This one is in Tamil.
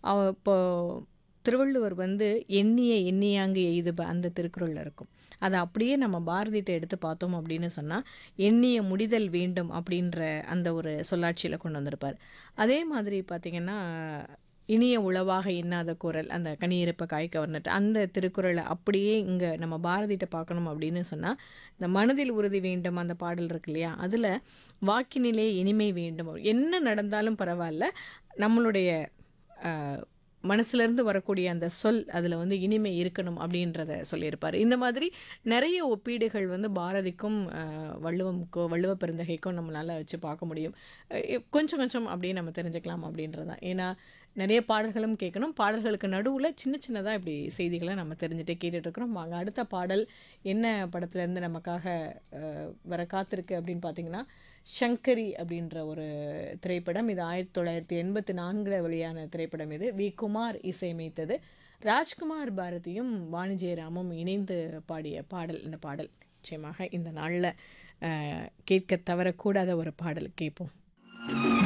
அவ இப்போ திருவள்ளுவர் வந்து எண்ணிய எண்ணியாங்கு எய்துப அந்த திருக்குறளில் இருக்கும் அதை அப்படியே நம்ம பாரதிட்ட எடுத்து பார்த்தோம் அப்படின்னு சொன்னால் எண்ணிய முடிதல் வேண்டும் அப்படின்ற அந்த ஒரு சொல்லாட்சியில் கொண்டு வந்திருப்பார் அதே மாதிரி பார்த்திங்கன்னா இனிய உளவாக இன்னாத குரல் அந்த கனியிருப்ப காய் கவர்ந்துட்டு அந்த திருக்குறளை அப்படியே இங்கே நம்ம பாரதிட்ட பார்க்கணும் அப்படின்னு சொன்னால் இந்த மனதில் உறுதி வேண்டும் அந்த பாடல் இருக்கு இல்லையா அதில் வாக்கினிலே இனிமை வேண்டும் என்ன நடந்தாலும் பரவாயில்ல நம்மளுடைய அஹ், மனசுலேருந்து வரக்கூடிய அந்த சொல் அதில் வந்து இனிமை இருக்கணும் அப்படின்றத சொல்லியிருப்பார் இந்த மாதிரி நிறைய ஒப்பீடுகள் வந்து பாரதிக்கும் அஹ், வள்ளுவமுக்கோ வள்ளுவ பெருந்தகைக்கும் நம்மளால் வச்சு பார்க்க முடியும் அஹ் கொஞ்சம் கொஞ்சம் அப்படியே நம்ம தெரிஞ்சுக்கலாம் அப்படின்றது தான் ஏன்னா நிறைய பாடல்களும் கேட்கணும் பாடல்களுக்கு நடுவில் சின்ன சின்னதாக இப்படி செய்திகளை நம்ம தெரிஞ்சுட்டே கேட்டுட்டு இருக்கிறோம் வாங்க அடுத்த பாடல் என்ன படத்துலேருந்து நமக்காக அஹ், வர காத்திருக்கு அப்படின்னு பார்த்தீங்கன்னா சங்கரி அப்படின்ற ஒரு திரைப்படம் இது ஆயிரத்தி தொள்ளாயிரத்தி எண்பத்தி நான்கில் வெளியான திரைப்படம் இது வி குமார் இசையமைத்தது ராஜ்குமார் பாரதியும் வாணி ஜெயராமும் இணைந்து பாடிய பாடல் இந்த பாடல் நிச்சயமாக இந்த நாளில் கேட்க தவறக்கூடாத ஒரு பாடல் கேட்போம்